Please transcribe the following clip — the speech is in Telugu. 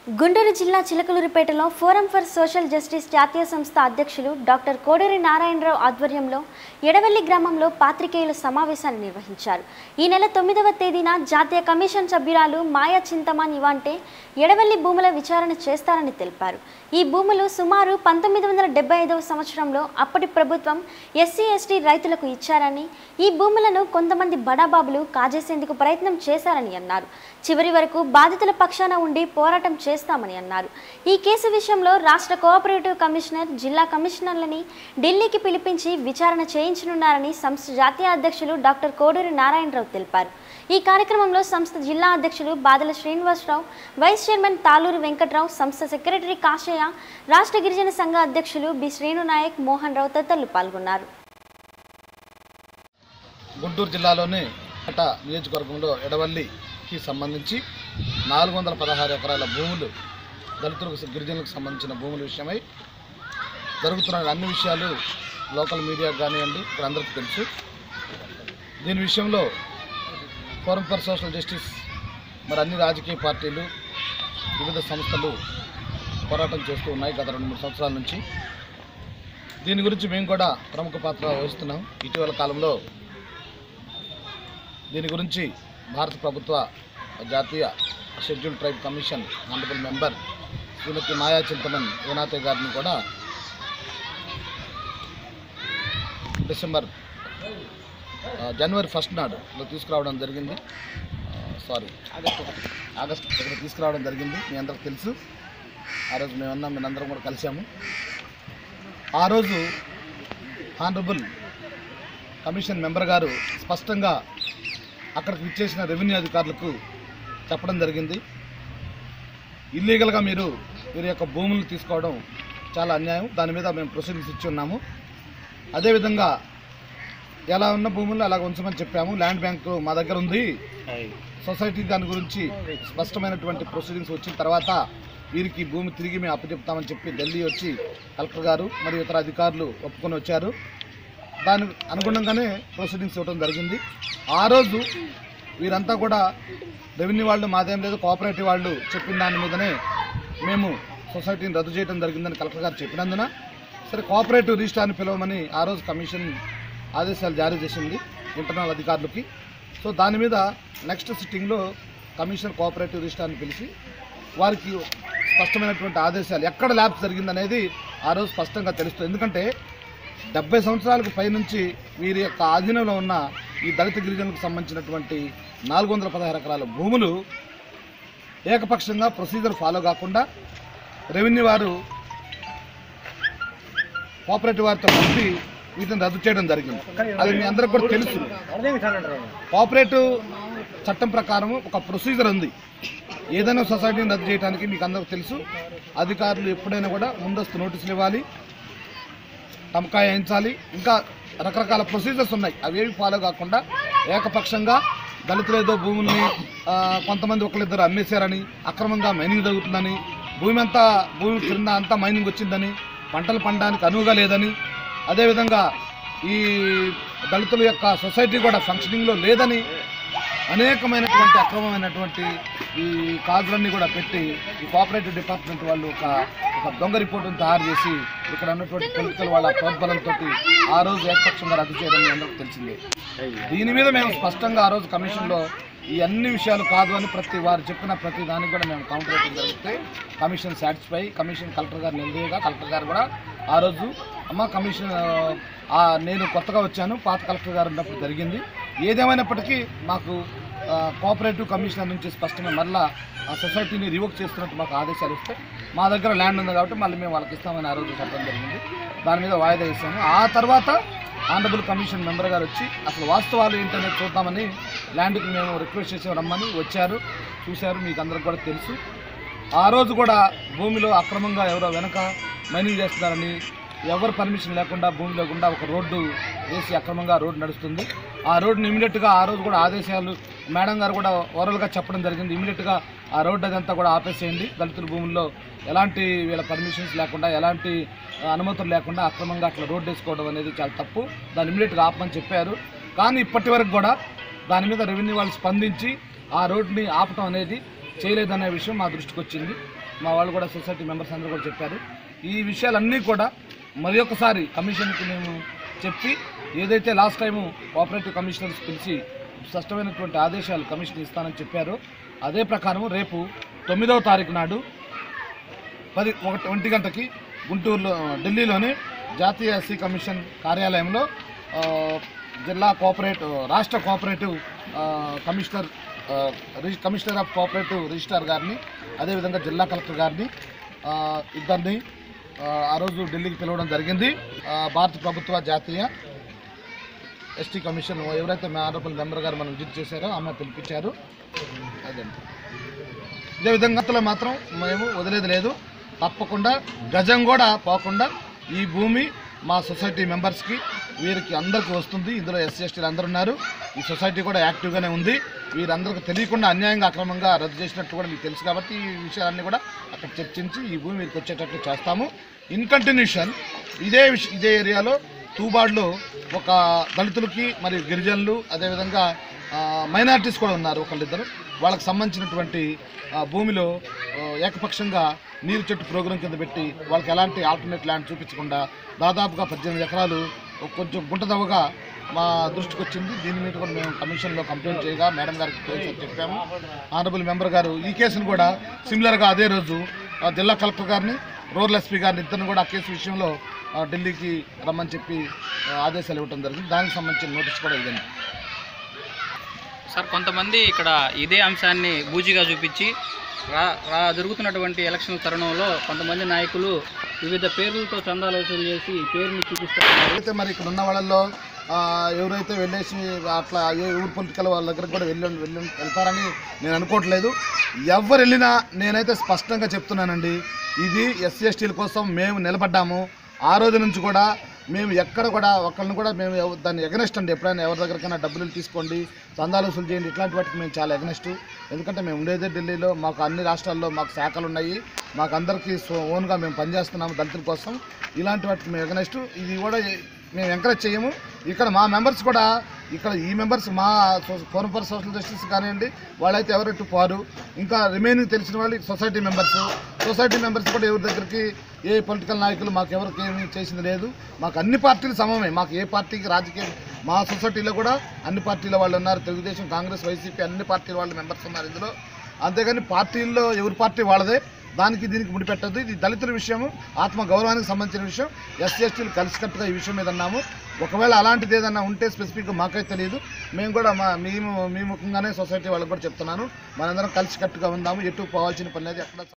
గుంటూరు జిల్లా చిలకలూరిపేటలో ఫోరం ఫర్ సోషల్ జస్టిస్ జాతీయ సంస్థ అధ్యక్షులు డాక్టర్ కోడూరి నారాయణరావు ఆధ్వర్యంలో ఎడవెల్లి గ్రామంలో పాత్రికేయుల సమావేశాన్ని నిర్వహించారు ఈ నెల తొమ్మిదవ తేదీన జాతీయ కమిషన్ సభ్యురాలు మాయా చింతమాన్ ఇవాంటే ఎడవెల్లి భూముల విచారణ చేస్తారని తెలిపారు ఈ భూములు సుమారు పంతొమ్మిది వందల డెబ్బై ఐదవ సంవత్సరంలో అప్పటి ప్రభుత్వం ఎస్సీ ఎస్టీ రైతులకు ఇచ్చారని ఈ భూములను కొంతమంది బడాబాబులు కాజేసేందుకు ప్రయత్నం చేశారని అన్నారు చివరి వరకు బాధితుల పక్షాన ఉండి పోరాటం చేస్తామని అన్నారు ఈ కేసు విషయంలో రాష్ట్ర కోఆపరేటివ్ కమిషనర్ జిల్లా కమిషనర్లని ఢిల్లీకి పిలిపించి విచారణ చేయించనున్నారని సంస్థ జాతీయ అధ్యక్షులు డాక్టర్ కోడూరి నారాయణరావు తెలిపారు ఈ కార్యక్రమంలో సంస్థ జిల్లా అధ్యక్షులు బాదల శ్రీనివాసరావు వైస్ చైర్మన్ తాలూరు వెంకట్రావు సంస్థ సెక్రటరీ కాశయ్య రాష్ట్ర గిరిజన సంఘ అధ్యక్షులు బి శ్రీను నాయక్ మోహన్ రావు తదితరులు పాల్గొన్నారు గుంటూరు జిల్లాలోని అట నియోజకవర్గంలో ఎడవల్లికి సంబంధించి నాలుగు వందల పదహారు ఎకరాల భూములు దళితులకు గిరిజనులకు సంబంధించిన భూముల విషయమై జరుగుతున్న అన్ని విషయాలు లోకల్ మీడియాకు కానివ్వండి ఇక్కడ అందరికీ తెలుసు దీని విషయంలో ఫోరం ఫర్ సోషల్ జస్టిస్ మరి అన్ని రాజకీయ పార్టీలు వివిధ సంస్థలు పోరాటం చేస్తూ ఉన్నాయి గత రెండు మూడు సంవత్సరాల నుంచి దీని గురించి మేము కూడా ప్రముఖ పాత్ర వహిస్తున్నాం ఇటీవల కాలంలో దీని గురించి భారత ప్రభుత్వ జాతీయ schedule tribe commission honourable member Shrimati Maya Chintaman Unate గారిని కూడా డిసెంబర్ ఆ, జనవరి ఫస్ట్ నాడు ఇక్కడ తీసుకురావడం జరిగింది సారీ ఆగస్ట్ ఇక్కడ తీసుకురావడం జరిగింది మీ అందరికి తెలుసు ఆ రోజు మేమన్నా మేమందరం కూడా కలిసాము ఆ రోజు ఆనరబుల్ కమిషన్ మెంబర్ గారు స్పష్టంగా అక్కడికి విచ్చేసిన రెవెన్యూ అధికారులకు చెప్పడం జరిగింది ఇల్లీగల్గా మీరు వీరి యొక్క భూములు తీసుకోవడం చాలా అన్యాయం దాని మీద మేము ప్రొసీడింగ్స్ ఇచ్చి ఉన్నాము అదేవిధంగా ఎలా ఉన్న భూములు అలాగ ఉంచమని చెప్పాము ల్యాండ్ బ్యాంక్ మా దగ్గర ఉంది సొసైటీ దాని గురించి స్పష్టమైనటువంటి ప్రొసీడింగ్స్ వచ్చిన తర్వాత వీరికి భూమి తిరిగి మేము అప్పచెప్తామని చెప్పి ఢిల్లీ వచ్చి కలెక్టర్ గారు మరియు ఇతర అధికారులు ఒప్పుకొని వచ్చారు దాని అనుగుణంగానే ప్రొసీడింగ్స్ ఇవ్వడం జరిగింది ఆ రోజు వీరంతా కూడా రెవెన్యూ వాళ్ళు మాదేం లేదు కోఆపరేటివ్ వాళ్ళు చెప్పిన దాని మీదనే మేము సొసైటీని రద్దు చేయడం జరిగిందని కలెక్టర్ గారు చెప్పినందున సరే కోఆపరేటివ్ రిజిస్టార్ని పిలవమని ఆ రోజు కమిషన్ ఆదేశాలు జారీ చేసింది ఇంటర్నల్ అధికారులకి సో దాని మీద నెక్స్ట్ సిట్టింగ్లో కమిషనర్ కోఆపరేటివ్ రిజిస్టార్ని పిలిచి వారికి స్పష్టమైనటువంటి ఆదేశాలు ఎక్కడ ల్యాబ్స్ జరిగిందనేది ఆ రోజు స్పష్టంగా తెలుస్తుంది ఎందుకంటే డెబ్బై సంవత్సరాలకు పైనుంచి వీరి యొక్క ఆధీనంలో ఉన్న ఈ దళిత గిరిజనులకు సంబంధించినటువంటి నాలుగు వందల పదహారు ఎకరాల భూములు ఏకపక్షంగా ప్రొసీజర్ ఫాలో కాకుండా రెవెన్యూ వారు కోఆపరేటివ్ వారితో కలిపి వీటిని రద్దు చేయడం జరిగింది అది మీ అందరికి కూడా తెలుసు కోఆపరేటివ్ చట్టం ప్రకారం ఒక ప్రొసీజర్ ఉంది ఏదైనా సొసైటీని రద్దు చేయడానికి మీకు అందరికి తెలుసు అధికారులు ఎప్పుడైనా కూడా ముందస్తు నోటీసులు ఇవ్వాలి టమకాయ వేయించాలి ఇంకా రకరకాల ప్రొసీజర్స్ ఉన్నాయి అవేవి ఫాలో కాకుండా ఏకపక్షంగా దళితులు ఏదో భూముల్ని ఆ, కొంతమంది ఒకరిద్దరు అమ్మేశారని అక్రమంగా మైనింగ్ జరుగుతుందని భూమి అంతా భూమి క్రింద అంతా మైనింగ్ వచ్చిందని పంటలు పండడానికి అనువుగా లేదని అదేవిధంగా ఈ దళితుల యొక్క సొసైటీ కూడా ఫంక్షనింగ్లో లేదని అనేకమైనటువంటి అక్రమమైనటువంటి ఈ కాజులన్నీ కూడా పెట్టి ఈ కోఆపరేటివ్ డిపార్ట్మెంట్ వాళ్ళు ఒక ఒక దొంగ రిపోర్టును తయారు చేసి ఇక్కడ ఉన్నటువంటి పొలిటికల్ వాళ్ళ ప్రోద్బలంతో ఆ రోజు ఏకపక్షంగా రద్దు చేయడం మీ అందరికీ తెలిసిందే దీని మీద మేము స్పష్టంగా ఆ రోజు కమిషన్లో ఈ అన్ని విషయాలు కాదు అని ప్రతి వారు చెప్పిన ప్రతి దానికి కూడా మేము కౌంటర్ రేటింగ్ జరిగితే కమిషన్ సాటిస్ఫై కమిషన్ కలెక్టర్ గారు నిలదీయగా కలెక్టర్ గారు కూడా ఆ రోజు అమ్మ కమిషన్ ఆ, నేను కొత్తగా వచ్చాను పాత కలెక్టర్ గారు ఉన్నప్పుడు జరిగింది ఏదేమైనప్పటికీ మాకు ఆ, కోఆపరేటివ్ కమిషనర్ నుంచి స్పష్టంగా మళ్ళా ఆ సొసైటీని రివోక్ చేస్తున్నట్టు మాకు ఆదేశాలు ఇస్తే మా దగ్గర ల్యాండ్ ఉంది కాబట్టి మళ్ళీ మేము వాళ్ళకి ఇస్తామని ఆ రోజు చెప్పడం జరిగింది దాని మీద వాయిదా ఇస్తాము ఆ తర్వాత ఆనరబుల్ కమిషన్ మెంబర్ గారు వచ్చి అసలు వాస్తవాలు ఏంటనేది చూద్దామని ల్యాండ్కి మేము రిక్వెస్ట్ చేసి రమ్మని వచ్చారు చూశారు మీకు అందరికి కూడా తెలుసు ఆ రోజు కూడా భూమిలో అక్రమంగా ఎవరో వెనక మైనింగ్ చేస్తున్నారని ఎవరు పర్మిషన్ లేకుండా భూమి లేకుండా ఒక రోడ్డు వేసి అక్రమంగా రోడ్డు నడుస్తుంది ఆ రోడ్డుని ఇమీడియట్గా ఆ రోజు కూడా ఆదేశాలు మేడం గారు కూడా ఓరల్గా చెప్పడం జరిగింది ఇమీడియట్గా ఆ రోడ్డు అదంతా కూడా ఆపేసేయండి దళితుల భూముల్లో ఎలాంటి వీళ్ళ పర్మిషన్స్ లేకుండా ఎలాంటి ఆ, అనుమతులు లేకుండా అక్రమంగా అట్లా రోడ్డు వేసుకోవడం అనేది చాలా తప్పు దాన్ని ఇమీడియట్గా ఆపమని చెప్పారు కానీ ఇప్పటి వరకు కూడా దాని మీద రెవెన్యూ వాళ్ళు స్పందించి ఆ రోడ్డుని ఆపటం అనేది చేయలేదనే విషయం మా దృష్టికి వచ్చింది మా వాళ్ళు కూడా సొసైటీ మెంబర్స్ అందరూ కూడా చెప్పారు ఈ విషయాలన్నీ కూడా మరి ఒకసారి కమిషన్కి మేము చెప్పి ఏదైతే లాస్ట్ టైము కోఆపరేటివ్ కమిషనర్స్ పిలిచి స్పష్టమైనటువంటి ఆదేశాలు కమిషన్ ఇస్తానని చెప్పారో అదే ప్రకారం రేపు తొమ్మిదవ తారీఖు నాడు పది ఒకటి ఒంటి గంటకి గుంటూరులో ఢిల్లీలోని జాతీయ ఎస్సీ కమిషన్ కార్యాలయంలో ఆ, జిల్లా కోఆపరేటివ్ రాష్ట్ర కోఆపరేటివ్ ఆ, కమిషనర్ ఆ, రిజి- కమిషనర్ ఆఫ్ కోఆపరేటివ్ రిజిస్ట్రార్ గారిని అదేవిధంగా జిల్లా కలెక్టర్ గారిని ఆ, ఇద్దరిని ఆ, ఆ రోజు ఢిల్లీకి పిలవడం జరిగింది ఆ, భారత ప్రభుత్వ జాతీయ ఎస్టీ కమిషన్ ఎవరైతే మా ఆనరబుల్ మెంబర్ గారు మనం విజిట్ చేశారో ఆమె పిలిపించారు అదండి ఇదే విధంగా అంతలో మాత్రం మేము వదిలేది లేదు తప్పకుండా గజం కూడా పోకుండా ఈ భూమి మా సొసైటీ మెంబర్స్కి వీరికి అందరికీ వస్తుంది ఇందులో ఎస్సీ ఎస్టీలు అందరూ ఉన్నారు ఈ సొసైటీ కూడా యాక్టివ్గానే ఉంది వీరందరికీ తెలియకుండా అన్యాయంగా అక్రమంగా రద్దు చేసినట్టు కూడా మీకు తెలుసు కాబట్టి ఈ విషయాలన్నీ కూడా అక్కడ చర్చించి ఈ భూమి వీరికి వచ్చేటట్లు చేస్తాము ఇన్ కంటిన్యూషన్ ఇదే విష ఇదే ఏరియాలో తూబాడ్లో ఒక దళితులకి మరియు గిరిజనులు అదేవిధంగా మైనారిటీస్ కూడా ఉన్నారు ఒకళ్ళిద్దరు వాళ్ళకి సంబంధించినటువంటి ఆ, భూమిలో ఆ, ఏకపక్షంగా నీరు చెట్టు ప్రోగ్రాం కింద పెట్టి వాళ్ళకి ఎలాంటి ఆల్టర్నేట్ ల్యాండ్ చూపించకుండా దాదాపుగా పద్దెనిమిది ఎకరాలు ఒక కొంచెం గుంటదవ్వగా మా దృష్టికి వచ్చింది దీని మీద కూడా మేము కమిషన్లో కంప్లైంట్ చేయగా మేడం గారికి పోయి చెప్పాము ఆనరబుల్ మెంబర్ గారు ఈ కేసును కూడా సిమిలర్గా అదే రోజు ఆ, జిల్లా కలెక్టర్ గారిని రూరల్ ఎస్పీ గారిని ఇద్దరిని కూడా ఆ కేసు విషయంలో ఆ, ఢిల్లీకి రమ్మని చెప్పి ఆ, ఆదేశాలు ఇవ్వడం జరిగింది దానికి సంబంధించిన నోటీస్ కూడా ఇదండి సార్ కొంతమంది ఇక్కడ ఇదే అంశాన్ని బూజీగా చూపించి రా రా జరుగుతున్నటువంటి ఎలక్షన్ తరుణంలో కొంతమంది నాయకులు వివిధ పేర్లతో చందాలు వసూలు చేసి పేరుని చూపిస్తున్నారు అయితే మరి ఇక్కడ ఉన్న వాళ్ళల్లో ఆ, ఎవరైతే వెళ్ళేసి అట్లా ఏ ఊరు పొలిటికల్ వాళ్ళ దగ్గరకు కూడా వెళ్ళి వెళ్ళి వెళ్తారని నేను అనుకోవట్లేదు ఎవరు వెళ్ళినా నేనైతే స్పష్టంగా చెప్తున్నానండి ఇది ఎస్సీ ఎస్టీల కోసం మేము నిలబడ్డాము ఆ రోజు నుంచి కూడా మేము ఎక్కడ కూడా ఒకళ్ళని కూడా మేము ఎవ- దాన్ని ఎగనెస్ట్ అండి ఎప్పుడైనా ఎవరి దగ్గరికైనా డబ్బులు తీసుకోండి చందాలు వసూలు చేయండి ఇట్లాంటి వాటికి మేము చాలా ఎగనెస్ట్ ఎందుకంటే మేము ఉండేదే ఢిల్లీలో మాకు అన్ని రాష్ట్రాల్లో మాకు శాఖలు ఉన్నాయి మాకు అందరికీ సో- ఓన్గా మేము పనిచేస్తున్నాము దళితుల కోసం ఇలాంటి వాటికి మేము ఎగనెస్ట్ ఇది కూడా ఏ- మేము ఎంకరేజ్ చేయము ఇక్కడ మా మెంబర్స్ కూడా ఇక్కడ ఈ మెంబర్స్ మా ఫోరం ఫర్ సోషల్ జస్టిస్ కానివ్వండి వాళ్ళైతే ఎవరెట్టు పోరు ఇంకా రిమైనింగ్ తెలిసిన వాళ్ళు సొసైటీ మెంబర్స్ సొసైటీ మెంబర్స్ కూడా ఎవరి దగ్గరికి ఏ పొలిటికల్ నాయకులు మాకు ఎవరికి ఏమీ చేసింది లేదు మాకు అన్ని పార్టీలు సమమే మాకు ఏ పార్టీకి రాజకీయం మా సొసైటీలో కూడా అన్ని పార్టీల వాళ్ళు ఉన్నారు తెలుగుదేశం కాంగ్రెస్ వైసీపీ అన్ని పార్టీల వాళ్ళు మెంబర్స్ ఉన్నారు ఇందులో అంతేగాని పార్టీల్లో ఎవరి పార్టీ వాళ్ళదే దానికి దీనికి ముడిపెట్టద్దు ఇది దళితుల విషయము ఆత్మ గౌరవానికి సంబంధించిన విషయం ఎస్సీ ఎస్టీలు కలిసికట్టుగా ఈ విషయం మీద అన్నాము ఒకవేళ అలాంటిది ఏదన్నా ఉంటే స్పెసిఫిక్గా మాకైతే తెలియదు మేము కూడా మా మేము మీ ముఖంగానే సొసైటీ వాళ్ళకి కూడా చెప్తున్నాను మనందరం కలిసికట్టుగా ఉందాము ఎటు పోవాల్సిన పని లేదు ఎక్కడ